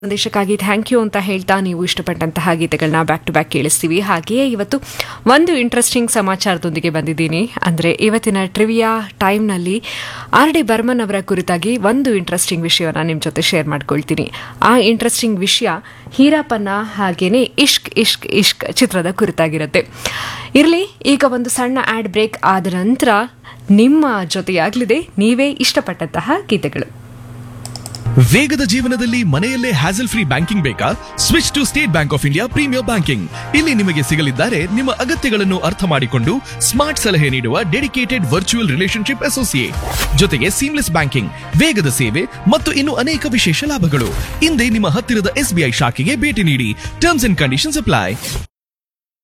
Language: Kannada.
ಸಂದೇಶಕ್ಕಾಗಿ ಥ್ಯಾಂಕ್ ಯು ಅಂತ ಹೇಳ್ತಾ ನೀವು ಇಷ್ಟಪಟ್ಟಂತಹ ಗೀತೆಗಳನ್ನ ಬ್ಯಾಕ್ ಟು ಬ್ಯಾಕ್ ಕೇಳಿಸ್ತೀವಿ ಹಾಗೆಯೇ ಇವತ್ತು ಒಂದು ಇಂಟ್ರೆಸ್ಟಿಂಗ್ ಸಮಾಚಾರದೊಂದಿಗೆ ಬಂದಿದ್ದೀನಿ ಅಂದರೆ ಇವತ್ತಿನ ಟ್ರಿವಿಯಾ ಟೈಮ್ನಲ್ಲಿ ಆರ್ ಡಿ ಬರ್ಮನ್ ಅವರ ಕುರಿತಾಗಿ ಒಂದು ಇಂಟ್ರೆಸ್ಟಿಂಗ್ ವಿಷಯವನ್ನು ನಿಮ್ಮ ಜೊತೆ ಶೇರ್ ಮಾಡ್ಕೊಳ್ತೀನಿ ಆ ಇಂಟ್ರೆಸ್ಟಿಂಗ್ ವಿಷಯ ಹೀರಾಪನ್ನ ಹಾಗೇನೆ ಇಷ್ಕ್ ಇಷ್ಕ್ ಇಷ್ಕ್ ಚಿತ್ರದ ಕುರಿತಾಗಿರುತ್ತೆ ಇರಲಿ ಈಗ ಒಂದು ಸಣ್ಣ ಆಡ್ ಬ್ರೇಕ್ ಆದ ನಂತರ ನಿಮ್ಮ ಜೊತೆಯಾಗಲಿದೆ ನೀವೇ ಇಷ್ಟಪಟ್ಟಂತಹ ಗೀತೆಗಳು ವೇಗದ ಜೀವನದಲ್ಲಿ ಮನೆಯಲ್ಲೇ ಹ್ಯಾಸಲ್ ಫ್ರೀ ಬ್ಯಾಂಕಿಂಗ್ ಬೇಕಾ switch to State Bank of India premier banking ಇಲ್ಲಿ ನಿಮಗೆ ಸಿಗಲಿದ್ದಾರೆ ನಿಮ್ಮ ಅಗತ್ಯಗಳನ್ನು ಅರ್ಥ ಮಾಡಿಕೊಂಡು ಸ್ಮಾರ್ಟ್ ಸಲಹೆ ನೀಡುವ ಡೆಡಿಕೇಟೆಡ್ ವರ್ಚುವಲ್ ರಿಲೇಶನ್ಶಿಪ್ ಅಸೋಸಿಯೇಟ್ ಜೊತೆಗೆ ಸೀಮ್ಲೆಸ್ ಬ್ಯಾಂಕಿಂಗ್ ವೇಗದ ಸೇವೆ ಮತ್ತು ಇನ್ನು ಅನೇಕ ವಿಶೇಷ ಲಾಭಗಳು ಹಿಂದೆ ನಿಮ್ಮ ಹತ್ತಿರದ ಎಸ್ಬಿಐ ಶಾಖೆಗೆ ಭೇಟಿ ನೀಡಿ ಟರ್ಮ್ಸ್ ಅಂಡ್ ಕಂಡೀಷನ್ಸ್ ಅಪ್ಲೈ